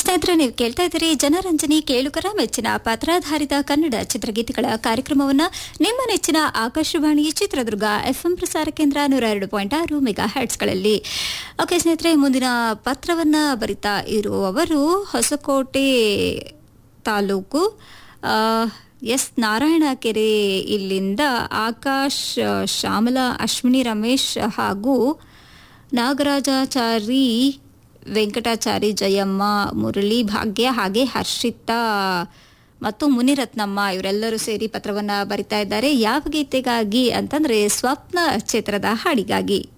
ಸ್ನೇಹಿತರೆ ನೀವು ಕೇಳ್ತಾ ಇದ್ದೀರಿ ಜನರಂಜನಿ ಕೇಳುಗರ ಮೆಚ್ಚಿನ ಪಾತ್ರಾಧಾರಿತ ಕನ್ನಡ ಚಿತ್ರಗೀತೆಗಳ ಕಾರ್ಯಕ್ರಮವನ್ನ ನಿಮ್ಮ ನೆಚ್ಚಿನ ಆಕಾಶವಾಣಿ ಚಿತ್ರದುರ್ಗ ಎಫ್ಎಂ ಪ್ರಸಾರ ಕೇಂದ್ರ ನೂರ ಎರಡು ಪಾಯಿಂಟ್ ಆರು ಮೆಗಾ ಹರ್ಟ್ಸ್ಗಳಲ್ಲಿ ಓಕೆ ಸ್ನೇಹಿತರೆ ಮುಂದಿನ ಪತ್ರವನ್ನ ಬರಿತಾ ಇರುವವರು ಹೊಸಕೋಟೆ ತಾಲೂಕು ಆ, ಎಸ್ ನಾರಾಯಣ ಕೆರೆ ಇಲ್ಲಿಂದ ಆಕಾಶ್ ಶ್ಯಾಮಲಾ ಅಶ್ವಿನಿ ರಮೇಶ್ ಹಾಗೂ ನಾಗರಾಜಾಚಾರಿ ವೆಂಕಟಾಚಾರಿ ಜಯಮ್ಮ ಮುರಳಿ ಭಾಗ್ಯ ಹಾಗೆ ಹರ್ಷಿತಾ ಮತ್ತು ಮುನಿರತ್ನಮ್ಮ ಇವರೆಲ್ಲರೂ ಸೇರಿ ಪತ್ರವನ್ನ ಬರಿತಾ ಇದ್ದಾರೆ ಯಾವ ಗೀತೆಗಾಗಿ ಅಂತಂದ್ರೆ ಸ್ವಪ್ನ ಚಿತ್ರದ ಹಾಡಿಗಾಗಿ